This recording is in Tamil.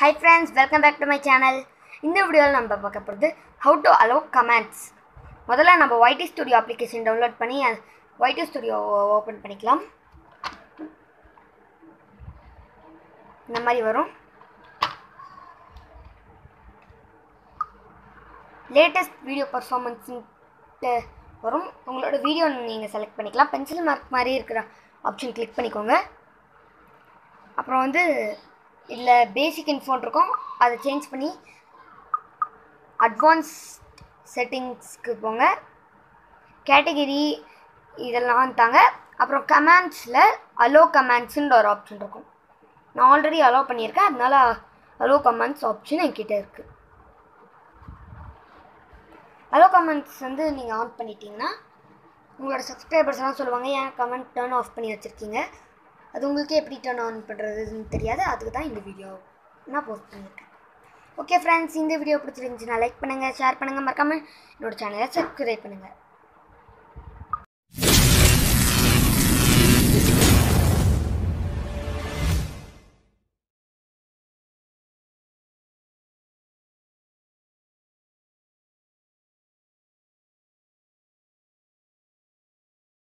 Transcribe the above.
high friends welcome back to my channel இந்த வீடியோவில் நம்ம பார்க்க போகிறது ஹவு டு அலோவ் கமெண்ட்ஸ் முதல்ல நம்ம ஒய்டி ஸ்டுடியோ அப்ளிகேஷன் டவுன்லோட் பண்ணி ஒய்டி ஸ்டுடியோ ஓப்பன் பண்ணிக்கலாம் இந்த மாதிரி வரும் லேட்டஸ்ட் வீடியோ பர்ஃபார்மன்ஸ்ன்ட்டு வரும் உங்களோட வீடியோ நீங்கள் செலக்ட் பண்ணிக்கலாம் பென்சில் மார்க் மாதிரி இருக்கிற ஆப்ஷன் கிளிக் பண்ணிக்கோங்க அப்புறம் வந்து இதில் பேசிக் இன்ஃபோன் இருக்கும் அதை சேஞ்ச் பண்ணி அட்வான்ஸ் செட்டிங்ஸ்க்கு போங்க கேட்டகிரி இதெல்லாம் தாங்க அப்புறம் கமெண்ட்ஸில் அலோ கமெண்ட்ஸுன்ற ஒரு ஆப்ஷன் இருக்கும் நான் ஆல்ரெடி அலோ பண்ணியிருக்கேன் அதனால அலோ கமெண்ட்ஸ் ஆப்ஷன் என்கிட்ட இருக்குது அலோ கமெண்ட்ஸ் வந்து நீங்கள் ஆன் பண்ணிட்டீங்கன்னா உங்களோட சப்ஸ்கிரைபர்ஸ் எல்லாம் சொல்லுவாங்க ஏன் கமெண்ட் டர்ன் ஆஃப் பண்ணி வச்சுருக்கீங்க அது உங்களுக்கே எப்படி டர்ன் ஆன் பண்ணுறதுன்னு தெரியாது அதுக்கு தான் இந்த வீடியோ நான் போஸ்ட் பண்ணியிருக்கேன் ஓகே ஃப்ரெண்ட்ஸ் இந்த வீடியோ பிடிச்சிருந்துச்சுன்னா லைக் பண்ணுங்கள் ஷேர் பண்ணுங்கள் மறக்காமல் என்னோட சேனலை சப்ஸ்கிரைப் பண்ணுங்கள்